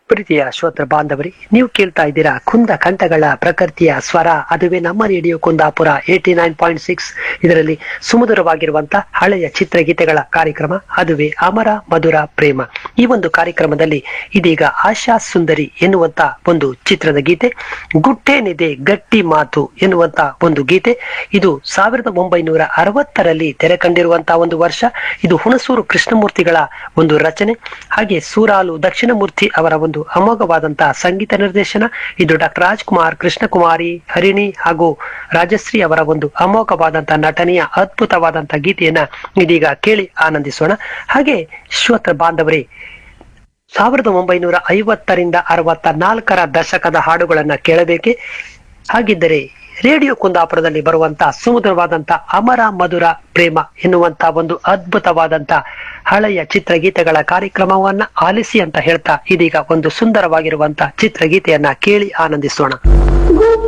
ಪ್ರೀತಿಯ ಶ್ರೋತೃ ಬಾಂಧವರಿ ನೀವು ಕೇಳ್ತಾ ಇದ್ದೀರಾ ಕುಂದ ಕಂಠಗಳ ಪ್ರಕೃತಿಯ ಸ್ವರ ಅದುವೇ ನಮ್ಮ radio Kundapura eighty nine point six ಇದರಲ್ಲಿ ಸುಮಧುರವಾಗಿರುವಂತ ಹಳೆಯ ಚಿತ್ರಗೀತೆಗಳ ಕಾರ್ಯಕ್ರಮ ಅದುವೇ ಅಮರ ಮಧುರ ಪ್ರೇಮ ಈ ಒಂದು ಕಾರ್ಯಕ್ರಮದಲ್ಲಿ ಇದೀಗ ಆಶಾ ಸುಂದರಿ ಎನ್ನುವಂತ ಒಂದು ಚಿತ್ರದ ಗೀತೆ ಗುಟ್ಟೇನಿದೆ ಗಟ್ಟಿ ಮಾತು ಎನ್ನುವಂತ ಒಂದು ಗೀತೆ ಇದು ಸಾವಿರದ ಒಂಬೈನೂರ ಅರವತ್ತರಲ್ಲಿ ತೆರೆ ಕಂಡಿರುವಂತಹ ಒಂದು ವರ್ಷ ಇದು ಹುಣಸೂರು ಕೃಷ್ಣಮೂರ್ತಿಗಳ ಒಂದು ರಚನೆ ಹಾಗೆ ಸೂರಾಲು ದಕ್ಷಿಣಮೂರ್ತಿ ಅವರ ಒಂದು ಅಮೋಘವಾದಂತಹ ಸಂಗೀತ ನಿರ್ದೇಶನ ಇದು ಡಾಕ್ಟರ್ ರಾಜ್ಕುಮಾರ್ ಕೃಷ್ಣಕುಮಾರಿ ಹರಿಣಿ ಹಾಗೂ ರಾಜಶ್ರೀ ಅವರ ಒಂದು ಅಮೋಘವಾದಂತಹ ನಟನೆಯ ಅದ್ಭುತವಾದಂತಹ ಗೀತೆಯನ್ನ ಇದೀಗ ಕೇಳಿ ಆನಂದಿಸೋಣ ಹಾಗೆ ಶ್ರೋತ್ರ ಬಾಂಧವರೇ ಸಾವಿರದ ಒಂಬೈನೂರ ಐವತ್ತರಿಂದ ಅರವತ್ತ ನಾಲ್ಕರ ದಶಕದ ಹಾಡುಗಳನ್ನ ಕೇಳಬೇಕೆ ಹಾಗಿದ್ದರೆ ರೇಡಿಯೋ ಕುಂದಾಪುರದಲ್ಲಿ ಬರುವಂತ ಸುಮಧುರವಾದಂತ ಅಮರ ಮಧುರ ಪ್ರೇಮ ಎನ್ನುವಂತ ಒಂದು ಅದ್ಭುತವಾದಂತ ಹಳೆಯ ಚಿತ್ರಗೀತೆಗಳ ಕಾರ್ಯಕ್ರಮವನ್ನ ಆಲಿಸಿ ಅಂತ ಹೇಳ್ತಾ ಇದೀಗ ಒಂದು ಸುಂದರವಾಗಿರುವಂತ ಚಿತ್ರಗೀತೆಯನ್ನ ಕೇಳಿ ಆನಂದಿಸೋಣ